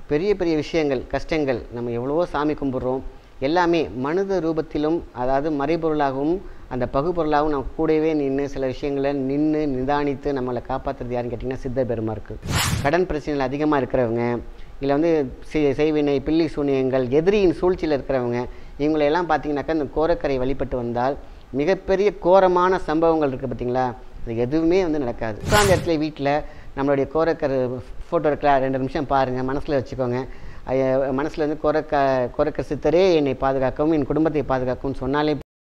பெரிய பெரிய விஷயங்கள் கஷ்டங்கள் நம்ம எவ்வளவோ சாமி கும்பிட்றோம் எல்லாமே மனித ரூபத்திலும் அதாவது மறைபொருளாகவும் அந்த பகுபொருளாகவும் நம்ம கூடவே நின்று சில விஷயங்களை நின்று நிதானித்து நம்மளை காப்பாற்றுறது யாருன்னு கேட்டிங்கன்னா சித்தர் பெருமாருக்கு கடன் பிரச்சனைகள் அதிகமாக இருக்கிறவங்க இல்லை வந்து செய்- செய்வினை பில்லி சூனியங்கள் எதிரியின் சூழ்ச்சியில் இருக்கிறவங்க இவங்களையெல்லாம் பார்த்தீங்கன்னாக்கா இந்த கோரக்கரை வழிபட்டு வந்தால் மிகப்பெரிய கோரமான சம்பவங்கள் இருக்குது பார்த்தீங்களா அது எதுவுமே வந்து நடக்காது உட்கார்ந்த இடத்துல வீட்டில் நம்மளுடைய கோரக்கர் ஃபோட்டோ இருக்கல ரெண்டு நிமிஷம் பாருங்கள் மனசில் வச்சுக்கோங்க மனசில் வந்து கோரக்க கோரக்க சித்தரே என்னை பாதுகாக்கவும் என் குடும்பத்தை பாதுகாக்கவும் சொன்னாலே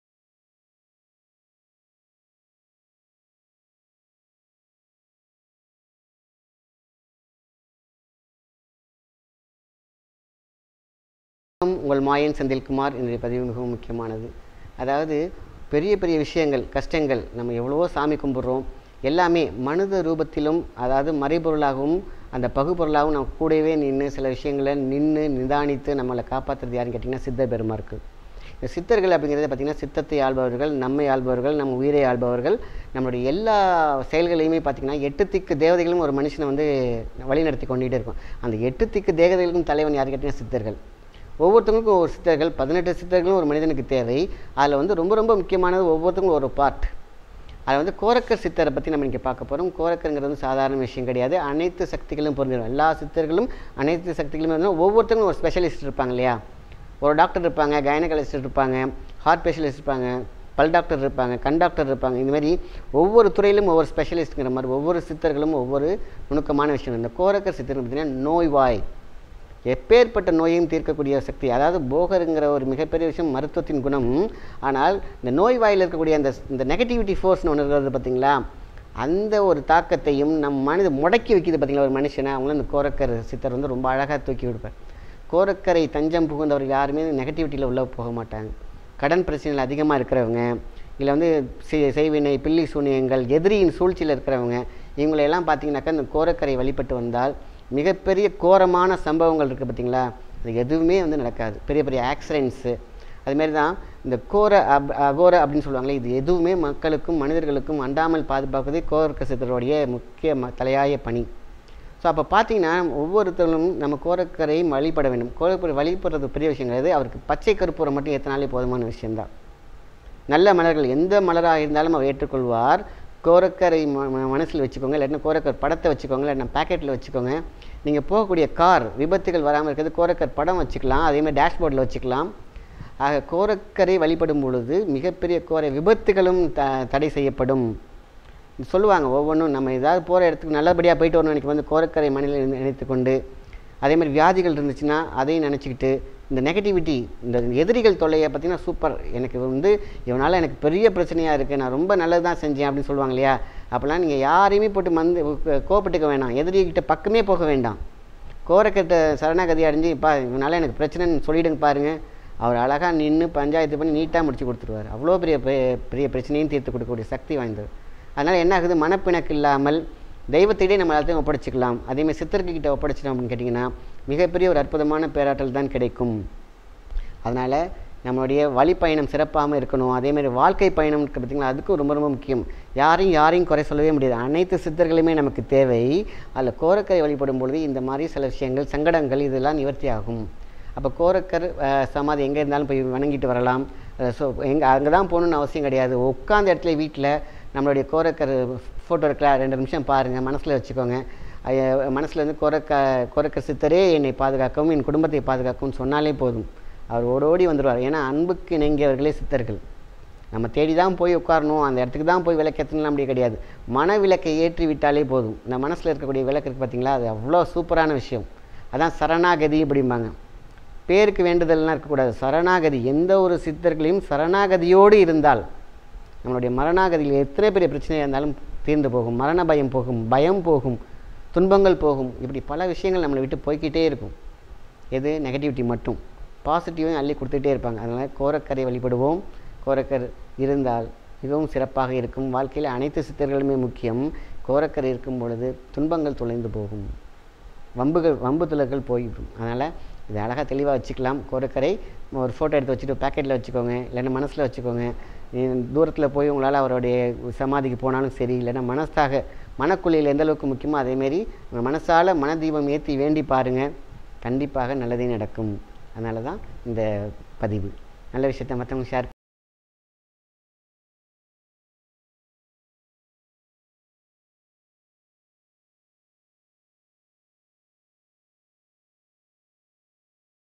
வணக்கம், உங்கள் மாயன் செந்தில்குமார் என்னுடைய பதிவு மிகவும் முக்கியமானது அதாவது பெரிய பெரிய விஷயங்கள் கஷ்டங்கள் நம்ம எவ்வளவோ சாமி கும்பிட்றோம் எல்லாமே மனித ரூபத்திலும் அதாவது மறைபொருளாகவும் அந்த பகுபொருளாகவும் நம்ம கூடவே நின்று சில விஷயங்களை நின்று நிதானித்து நம்மளை காப்பாற்றுறது யாருன்னு கேட்டிங்கன்னா சித்தர் பெருமாருக்கு இந்த சித்தர்கள் அப்படிங்கிறது பார்த்திங்கன்னா சித்தத்தை ஆள்பவர்கள் நம்மை ஆள்பவர்கள் நம்ம உயிரை ஆள்பவர்கள் நம்மளுடைய எல்லா செயல்களையுமே பார்த்திங்கன்னா எட்டு திக்கு தேவதைகளும் ஒரு மனுஷனை வந்து வழிநடத்தி கொண்டுகிட்டே இருக்கும் அந்த எட்டு திக்கு தேவதைகளுக்கும் தலைவன் யாரு கேட்டிங்கன்னா சித்தர்கள் ஒவ்வொருத்தவங்களுக்கும் ஒவ்வொரு சித்தர்கள் பதினெட்டு சித்தர்களும் ஒரு மனிதனுக்கு தேவை அதில் வந்து ரொம்ப ரொம்ப முக்கியமானது ஒவ்வொருத்தவங்களும் ஒரு பார்ட் அதில் வந்து கோரக்கர் சித்தரை பற்றி நம்ம இங்கே பார்க்க போகிறோம் கோரக்கருங்கிறது வந்து சாதாரண விஷயம் கிடையாது அனைத்து சக்திகளும் பொருந்திடும் எல்லா சித்தர்களும் அனைத்து சக்திகளும் இருந்தாலும் ஒவ்வொருத்தவங்களும் ஒரு ஸ்பெஷலிஸ்ட் இருப்பாங்க இல்லையா ஒரு டாக்டர் இருப்பாங்க கைனகாலஜிஸ்ட் இருப்பாங்க ஹார்ட் ஸ்பெஷலிஸ்ட் இருப்பாங்க பல் டாக்டர் இருப்பாங்க கண் டாக்டர் இருப்பாங்க இந்த மாதிரி ஒவ்வொரு துறையிலும் ஒவ்வொரு ஸ்பெஷலிஸ்ட்டுங்கிற மாதிரி ஒவ்வொரு சித்தர்களும் ஒவ்வொரு நுணுக்கமான விஷயம் இந்த கோரக்கர் சித்தர் பார்த்தீங்கன்னா நோய்வாய் எப்பேற்பட்ட நோயையும் தீர்க்கக்கூடிய சக்தி அதாவது போகருங்கிற ஒரு மிகப்பெரிய விஷயம் மருத்துவத்தின் குணம் ஆனால் இந்த நோய் வாயில் இருக்கக்கூடிய அந்த இந்த நெகட்டிவிட்டி ஃபோர்ஸ்னு ஒன்று இருக்கிறது பார்த்தீங்களா அந்த ஒரு தாக்கத்தையும் நம் மனித முடக்கி வைக்கிது பார்த்தீங்களா ஒரு மனுஷனை அவங்களும் இந்த கோரக்கர் சித்தர் வந்து ரொம்ப அழகாக தூக்கி விடுப்பார் கோரக்கரை தஞ்சம் புகுந்தவர்கள் யாருமே நெகட்டிவிட்டியில் உள்ள போக மாட்டாங்க கடன் பிரச்சனைகள் அதிகமாக இருக்கிறவங்க இல்லை வந்து செய்- செய்வினை பில்லி சூனியங்கள் எதிரியின் சூழ்ச்சியில் இருக்கிறவங்க இவங்களையெல்லாம் பார்த்தீங்கன்னாக்கா இந்த கோரக்கரை வழிபட்டு வந்தால் மிகப்பெரிய கோரமான சம்பவங்கள் இருக்குது பார்த்தீங்களா அது எதுவுமே வந்து நடக்காது பெரிய பெரிய ஆக்சிடென்ட்ஸு அதுமாரி தான் இந்த கோர அப் அகோர அப்படின்னு சொல்லுவாங்களே இது எதுவுமே மக்களுக்கும் மனிதர்களுக்கும் அண்டாமல் பாதுகாப்பதே கோரக்க சித்தருடைய முக்கிய ம தலையாய பணி ஸோ அப்போ பார்த்தீங்கன்னா ஒவ்வொருத்தரும் நம்ம கோரக்கரை வழிபட வேண்டும் கோரக்கரை வழிபடுறது பெரிய விஷயம் கிடையாது அவருக்கு பச்சை கருப்பூரை மட்டும் ஏற்றினாலே போதுமான விஷயம்தான் நல்ல மலர்கள் எந்த மலராக இருந்தாலும் அவர் ஏற்றுக்கொள்வார் கோரக்கரை ம- ம- மனசில் வச்சுக்கோங்க இல்லாட்டினா கோரக்கர் படத்தை வச்சுக்கோங்க இல்லாட்டினா பேக்கெட்டில் வச்சுக்கோங்க நீங்கள் போகக்கூடிய கார் விபத்துகள் வராமல் இருக்கிறது கோரக்கர் படம் வச்சுக்கலாம் அதேமாதிரி டேஷ்போர்டில் வச்சுக்கலாம் ஆக கோரக்கரை வழிபடும் பொழுது மிகப்பெரிய கோர விபத்துகளும் த தடை செய்யப்படும் சொல்லுவாங்க ஒவ்வொன்றும் நம்ம ஏதாவது போகிற இடத்துக்கு நல்லபடியாக போயிட்டு வரணும் எனக்கு வந்து கோரக்கரை மண்ணில் நினைத்து கொண்டு அதே மாதிரி வியாதிகள் இருந்துச்சுன்னா அதையும் நினச்சிக்கிட்டு இந்த நெகட்டிவிட்டி இந்த எதிரிகள் தொல்லையை பார்த்தீங்கன்னா சூப்பர் எனக்கு வந்து இவனால் எனக்கு பெரிய பிரச்சனையாக இருக்குது நான் ரொம்ப நல்லது தான் செஞ்சேன் அப்படின்னு சொல்லுவாங்க இல்லையா அப்போல்லாம் நீங்கள் யாரையுமே போட்டு மந்து கோபப்பட்டுக்க வேண்டாம் எதிரிகிட்ட பக்கமே போக வேண்டாம் கோரக்கட்ட சரணாகதி அடைஞ்சு பா இவனால எனக்கு பிரச்சனைன்னு சொல்லிடுங்க பாருங்க அவர் அழகாக நின்று பஞ்சாயத்து பண்ணி நீட்டாக முடிச்சு கொடுத்துருவார் அவ்வளோ பெரிய பெ- பெரிய பிரச்சனையும் தீர்த்து கொடுக்கக்கூடிய சக்தி வாய்ந்தவர் அதனால் என்ன ஆகுது மனப்பிணக்கு இல்லாமல் தெய்வத்திடையே நம்ம எல்லாத்தையும் ஒப்படைச்சிக்கலாம் அதேமாதிரி சித்தர்கிட்ட ஒப்படைச்சிட்டோம் அப்படின்னு கேட்டிங்கன்னா மிகப்பெரிய ஒரு அற்புதமான பேராற்றல் தான் கிடைக்கும் அதனால் நம்மளுடைய வழிப்பயணம் சிறப்பாமல் இருக்கணும் அதேமாதிரி வாழ்க்கை பயணம் இருக்குது பார்த்திங்களா அதுக்கும் ரொம்ப ரொம்ப முக்கியம் யாரையும் யாரையும் குறை சொல்லவே முடியாது அனைத்து சித்தர்களுமே நமக்கு தேவை அதில் கோரக்கரை வழிபடும் பொழுது இந்த மாதிரி சில விஷயங்கள் சங்கடங்கள் இதெல்லாம் நிவர்த்தி ஆகும் அப்போ கோரக்கர் அஹ், சமாதி எங்கே இருந்தாலும் போய் வணங்கிட்டு வரலாம் ஸோ எங்கே அங்கே தான் போகணுன்னு அவசியம் கிடையாது உட்காந்த இடத்துல வீட்டில் நம்மளுடைய கோரக்கர் ஃபோட்டோ இருக்கல ரெண்டு நிமிஷம் பாருங்கள் மனசில் வச்சுக்கோங்க மனசில் வந்து கோரக்க கோரக்க சித்தரே என்னை பாதுகாக்கவும் என் குடும்பத்தை பாதுகாக்கவும் சொன்னாலே போதும் அவர் ஓடோடி வந்துடுவார் ஏன்னா அன்புக்கு இணங்கியவர்களே சித்தர்கள் நம்ம தேடி தான் போய் உட்காரணும் அந்த இடத்துக்கு தான் போய் விளக்கேற்றணும் அப்படி கிடையாது மன விளக்கை ஏற்றி விட்டாலே போதும் இந்த மனசில் இருக்கக்கூடிய விளக்கு இருக்குது பார்த்தீங்களா அது அவ்வளோ சூப்பரான விஷயம் அதான் சரணாகதி அப்படிம்பாங்க பேருக்கு வேண்டுதல்லாம் இருக்கக்கூடாது சரணாகதி எந்த ஒரு சித்தர்களையும் சரணாகதியோடு இருந்தால் நம்மளுடைய மரணாகதியில் எத்தனை பெரிய பிரச்சனையாக இருந்தாலும் தீர்ந்து போகும் மரண பயம் போகும் பயம் போகும் துன்பங்கள் போகும் இப்படி பல விஷயங்கள் நம்மளை விட்டு போய்க்கிட்டே இருக்கும் எது நெகட்டிவிட்டி மட்டும் பாசிட்டிவையும் அள்ளி கொடுத்துட்டே இருப்பாங்க அதனால் கோரக்கரை வழிபடுவோம் கோரக்கர் இருந்தால் மிகவும் சிறப்பாக இருக்கும் வாழ்க்கையில் அனைத்து சித்தர்களுமே முக்கியம் கோரக்கரை இருக்கும் பொழுது துன்பங்கள் தொலைந்து போகும் வம்புகள் வம்பு துளர்கள் போய்விடும் அதனால் இதை அழகாக தெளிவாக வச்சுக்கலாம் கோரக்கரை ஒரு ஃபோட்டோ எடுத்து வச்சுட்டு பேக்கெட்டில் வச்சுக்கோங்க இல்லைன்னா மனசில் வச்சுக்கோங்க தூரத்தில் போய் உங்களால் அவருடைய சமாதிக்கு போனாலும் சரி இல்லைன்னா மனசாக மனக்குழியில் எந்த அளவுக்கு முக்கியமோ அதேமாரி உங்கள் மனசால் மனதீபம் ஏற்றி வேண்டி பாருங்கள் கண்டிப்பாக நல்லதே நடக்கும் அதனால தான் இந்த பதிவு நல்ல விஷயத்தை மற்றவங்க ஷேர்